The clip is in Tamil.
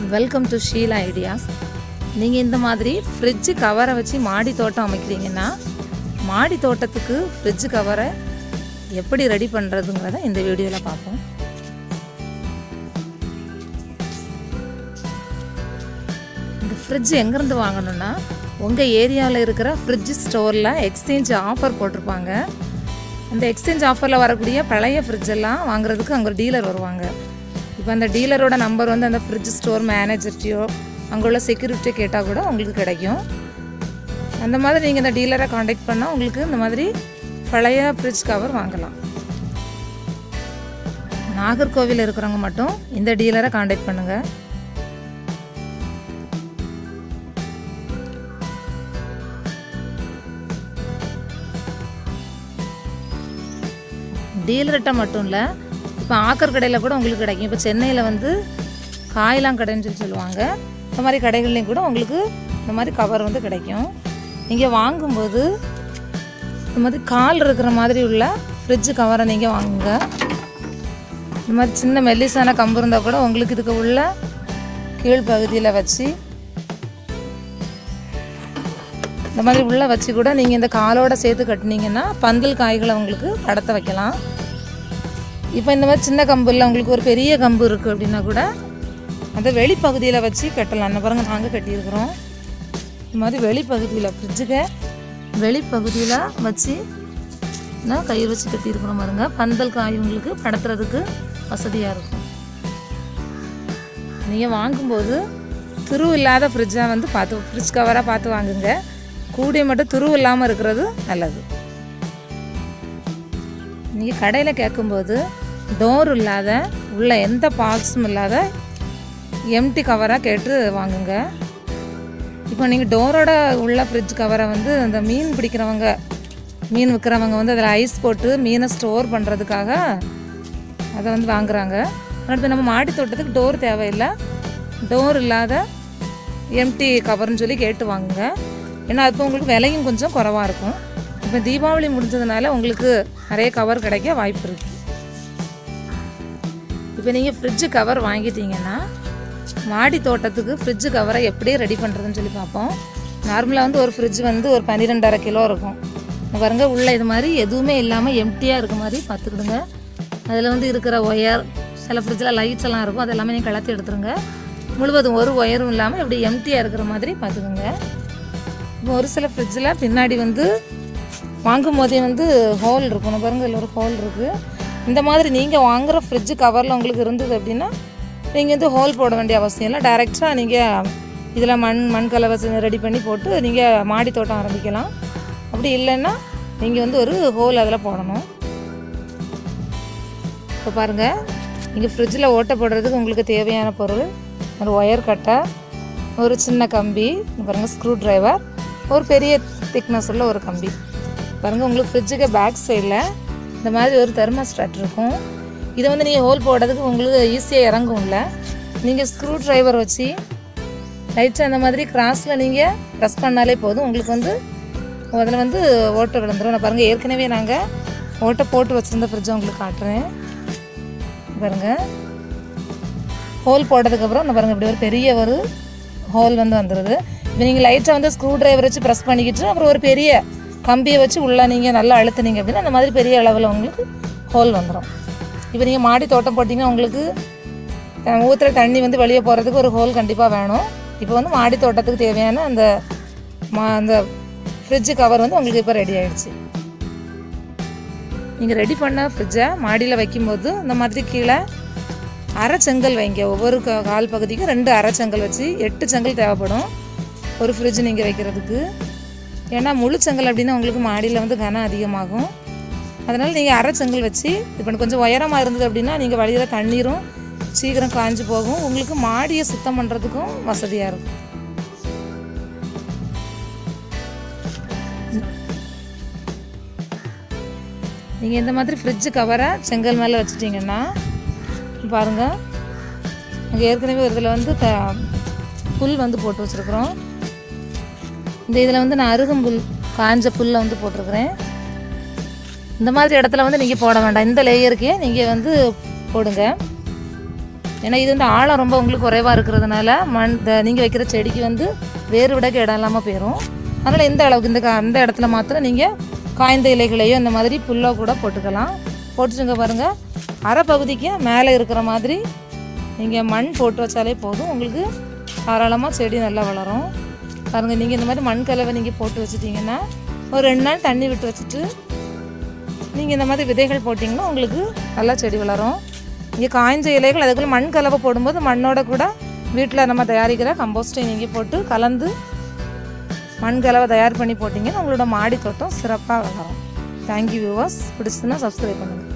வெல்கம் டு ஷீலா ஐடியாஸ் நீங்கள் இந்த மாதிரி ஃப்ரிட்ஜு கவரை வச்சு மாடி தோட்டம் அமைக்கிறீங்கன்னா மாடி தோட்டத்துக்கு ஃப்ரிட்ஜு கவரை எப்படி ரெடி பண்ணுறதுங்கிறத இந்த வீடியோவில் பார்ப்போம் இந்த ஃப்ரிட்ஜ் எங்கேருந்து வாங்கணும்னா உங்கள் ஏரியாவில் இருக்கிற ஃப்ரிட்ஜ் ஸ்டோரில் எக்ஸ்சேஞ்ச் ஆஃபர் போட்டிருப்பாங்க அந்த எக்ஸ்சேஞ்ச் ஆஃபரில் வரக்கூடிய பழைய ஃப்ரிட்ஜ் எல்லாம் வாங்குறதுக்கு அங்கே ஒரு டீலர் வருவாங்க இப்போ அந்த டீலரோட நம்பர் வந்து அந்த ஃப்ரிட்ஜ் ஸ்டோர் மேனேஜர்ட்டையோ அங்கே உள்ள செக்யூரிட்டியோ கேட்டால் கூட உங்களுக்கு கிடைக்கும் அந்த மாதிரி நீங்கள் இந்த டீலரை காண்டாக்ட் பண்ணால் உங்களுக்கு இந்த மாதிரி பழைய ஃப்ரிட்ஜ் கவர் வாங்கலாம் நாகர்கோவில் இருக்கிறவங்க மட்டும் இந்த டீலரை காண்டாக்ட் பண்ணுங்கள் டீலர்கிட்ட மட்டும் இல்லை இப்போ ஆக்கர் கடையில் கூட உங்களுக்கு கிடைக்கும் இப்போ சென்னையில் வந்து காயலாம் கடைன்னு சொல்லி சொல்லுவாங்க இந்த மாதிரி கடைகள்லையும் கூட உங்களுக்கு இந்த மாதிரி கவர் வந்து கிடைக்கும் நீங்கள் வாங்கும்போது இந்த மாதிரி கால் இருக்கிற மாதிரி உள்ள ஃப்ரிட்ஜு கவரை நீங்கள் வாங்குங்க இந்த மாதிரி சின்ன மெல்லிசான கம்பு இருந்தால் கூட உங்களுக்கு இதுக்கு உள்ள கீழ்ப்பகுதியில் வச்சு இந்த மாதிரி உள்ளே வச்சு கூட நீங்கள் இந்த காலோட சேர்த்து கட்டினீங்கன்னா பந்தல் காய்களை உங்களுக்கு படத்த வைக்கலாம் இப்போ இந்த மாதிரி சின்ன கம்பு இல்லை உங்களுக்கு ஒரு பெரிய கம்பு இருக்குது அப்படின்னா கூட அந்த வெளிப்பகுதியில் வச்சு கட்டலாம் என்ன பாருங்க நாங்கள் கட்டியிருக்கிறோம் இந்த மாதிரி வெளிப்பகுதியில் ஃப்ரிட்ஜுக்கு வெளிப்பகுதியில் வச்சு நான் கயிறு வச்சு கட்டியிருக்கிறோம் பாருங்க பந்தல் காய் உங்களுக்கு படத்துறதுக்கு வசதியாக இருக்கும் நீங்கள் வாங்கும்போது துரு இல்லாத ஃப்ரிட்ஜாக வந்து பார்த்து ஃப்ரிட்ஜ் கவராக பார்த்து வாங்குங்க கூடிய மட்டும் துரு இல்லாமல் இருக்கிறது நல்லது நீங்கள் கடையில் கேட்கும்போது டோர் இல்லாத உள்ள எந்த பாக்ஸும் இல்லாத எம்டி கவராக கேட்டு வாங்குங்க இப்போ நீங்கள் டோரோட உள்ள ஃப்ரிட்ஜ் கவரை வந்து இந்த மீன் பிடிக்கிறவங்க மீன் விற்கிறவங்க வந்து அதில் ஐஸ் போட்டு மீனை ஸ்டோர் பண்ணுறதுக்காக அதை வந்து வாங்குறாங்க அடுத்து நம்ம மாடி தோட்டத்துக்கு டோர் தேவையில்லை டோர் இல்லாத எம்டி கவர்னு சொல்லி கேட்டு வாங்குங்க ஏன்னா அப்போ உங்களுக்கு விலையும் கொஞ்சம் குறவாக இருக்கும் இப்போ தீபாவளி முடிஞ்சதுனால உங்களுக்கு நிறைய கவர் கிடைக்க வாய்ப்பு இருக்குது இப்போ நீங்கள் ஃப்ரிட்ஜு கவர் வாங்கிட்டீங்கன்னா மாடி தோட்டத்துக்கு ஃப்ரிட்ஜு கவரை எப்படி ரெடி பண்ணுறதுன்னு சொல்லி பார்ப்போம் நார்மலாக வந்து ஒரு ஃப்ரிட்ஜ் வந்து ஒரு பன்னிரெண்டரை கிலோ இருக்கும் இங்க பாருங்க உள்ள இது மாதிரி எதுவுமே இல்லாமல் எம்டியாக இருக்க மாதிரி பார்த்துக்கிடுங்க அதில் வந்து இருக்கிற ஒயர் சில ஃப்ரிட்ஜில் லைட்ஸ் எல்லாம் இருக்கும் அது எல்லாமே நீங்கள் கலத்தி எடுத்துருங்க முழுவதும் ஒரு ஒயரும் இல்லாமல் இப்படி எம்டியாக இருக்கிற மாதிரி பார்த்துக்குங்க இப்போ ஒரு சில ஃப்ரிட்ஜில் பின்னாடி வந்து வாங்கும் போதே வந்து ஹோல் இருக்கும் நான் பாருங்க இதில் ஒரு ஹோல் இருக்குது இந்த மாதிரி நீங்கள் வாங்குகிற ஃப்ரிட்ஜு கவரில் உங்களுக்கு இருந்தது அப்படின்னா நீங்கள் வந்து ஹோல் போட வேண்டிய அவசியம் இல்லை டைரெக்டாக நீங்கள் இதில் மண் மண் கலவை ரெடி பண்ணி போட்டு நீங்கள் மாடி தோட்டம் ஆரம்பிக்கலாம் அப்படி இல்லைன்னா நீங்கள் வந்து ஒரு ஹோல் அதில் போடணும் இப்போ பாருங்கள் நீங்கள் ஃப்ரிட்ஜில் ஓட்ட போடுறதுக்கு உங்களுக்கு தேவையான பொருள் ஒரு ஒயர் கட்டை ஒரு சின்ன கம்பி இங்க பாருங்கள் ஸ்க்ரூ டிரைவர் ஒரு பெரிய திக்னஸ் உள்ள ஒரு கம்பி பாருங்கள் உங்களுக்கு ஃப்ரிட்ஜுக்கு பேக் சைடில் இந்த மாதிரி ஒரு தெர்மாஸ்டாட் இருக்கும் இதை வந்து நீங்கள் ஹோல் போடுறதுக்கு உங்களுக்கு ஈஸியாக இறங்கும்ல நீங்கள் ஸ்க்ரூ டிரைவர் வச்சு லைட்ஸ் அந்த மாதிரி கிராஸில் நீங்கள் ப்ரெஸ் பண்ணாலே போதும் உங்களுக்கு வந்து அதில் வந்து ஓட்டை விழுந்துடும் நான் பாருங்கள் ஏற்கனவே நாங்கள் ஓட்டை போட்டு வச்சுருந்த ஃப்ரிட்ஜை உங்களுக்கு காட்டுறேன் பாருங்கள் ஹோல் போட்டதுக்கப்புறம் நான் பாருங்கள் இப்படி ஒரு பெரிய ஒரு ஹோல் வந்து வந்துடுது இப்போ நீங்கள் லைட்டை வந்து ஸ்க்ரூ டிரைவர் வச்சு ப்ரெஸ் பண்ணிக்கிட்டு அப்புறம் ஒரு பெரிய கம்பியை வச்சு உள்ளே நீங்கள் நல்லா அழுத்துனீங்க அப்படின்னா அந்த மாதிரி பெரிய அளவில் உங்களுக்கு ஹோல் வந்துடும் இப்போ நீங்கள் மாடி தோட்டம் போட்டிங்கன்னா உங்களுக்கு ஊற்றுற தண்ணி வந்து வெளியே போகிறதுக்கு ஒரு ஹோல் கண்டிப்பாக வேணும் இப்போ வந்து மாடி தோட்டத்துக்கு தேவையான அந்த மா அந்த ஃப்ரிட்ஜு கவர் வந்து உங்களுக்கு இப்போ ரெடி ஆயிடுச்சு நீங்கள் ரெடி பண்ண ஃப்ரிட்ஜை மாடியில் வைக்கும்போது இந்த மாதிரி கீழே அரை செங்கல் வைங்க ஒவ்வொரு கா- கால் பகுதிக்கும் ரெண்டு அரை செங்கல் வச்சு எட்டு செங்கல் தேவைப்படும் ஒரு ஃப்ரிட்ஜ் நீங்கள் வைக்கிறதுக்கு ஏன்னா முழு செங்கல் அப்படின்னா உங்களுக்கு மாடியில் வந்து கனம் அதிகமாகும் அதனால் நீங்கள் அரை செங்கல் வச்சு இப்போ கொஞ்சம் உயரமாக இருந்தது அப்படின்னா நீங்கள் வழியில் தண்ணீரும் சீக்கிரம் காஞ்சு போகும் உங்களுக்கு மாடியை சுத்தம் பண்ணுறதுக்கும் வசதியாக இருக்கும் நீங்கள் இந்த மாதிரி ஃப்ரிட்ஜு கவரை செங்கல் மேலே வச்சிட்டிங்கன்னா பாருங்கள் அங்கே ஏற்கனவே ஒரு இதில் வந்து த புல் வந்து போட்டு வச்சுருக்குறோம் இந்த இதில் வந்து நான் அருகம்புல் காஞ்ச புல்லை வந்து போட்டிருக்கிறேன் இந்த மாதிரி இடத்துல வந்து நீங்கள் போட வேண்டாம் இந்த லேயருக்கே நீங்கள் வந்து போடுங்க ஏன்னா இது வந்து ஆழம் ரொம்ப உங்களுக்கு குறைவாக இருக்கிறதுனால மண் நீங்கள் வைக்கிற செடிக்கு வந்து வேறு விடக்கு இடம் இல்லாமல் போயிடும் அதனால் இந்த அளவுக்கு இந்த க- அந்த இடத்துல மாத்திரம் நீங்கள் காய்ந்த இலைகளையோ இந்த மாதிரி புல்லோ கூட போட்டுக்கலாம் போட்டுட்டுங்க பாருங்கள் அரை பகுதிக்கு மேலே இருக்கிற மாதிரி நீங்கள் மண் போட்டு வச்சாலே போதும் உங்களுக்கு தாராளமாக செடி நல்லா வளரும் பாருங்கள் நீங்கள் இந்த மாதிரி மண் கலவை நீங்கள் போட்டு வச்சிட்டிங்கன்னா ஒரு ரெண்டு நாள் தண்ணி விட்டு வச்சுட்டு நீங்கள் இந்த மாதிரி விதைகள் போட்டிங்கன்னா உங்களுக்கு நல்லா செடி வளரும் இங்கே காய்ஞ்ச இலைகள் அதுக்குள்ள மண் கலவை போடும்போது மண்ணோட கூட வீட்டில் நம்ம தயாரிக்கிற கம்போஸ்டை நீங்கள் போட்டு கலந்து மண் கலவை தயார் பண்ணி போட்டிங்கன்னா உங்களோட மாடி தோட்டம் சிறப்பாக வளரும் தேங்க்யூ வியூவர்ஸ் பிடிச்சதுன்னா சப்ஸ்கிரைப் பண்ணுங்கள்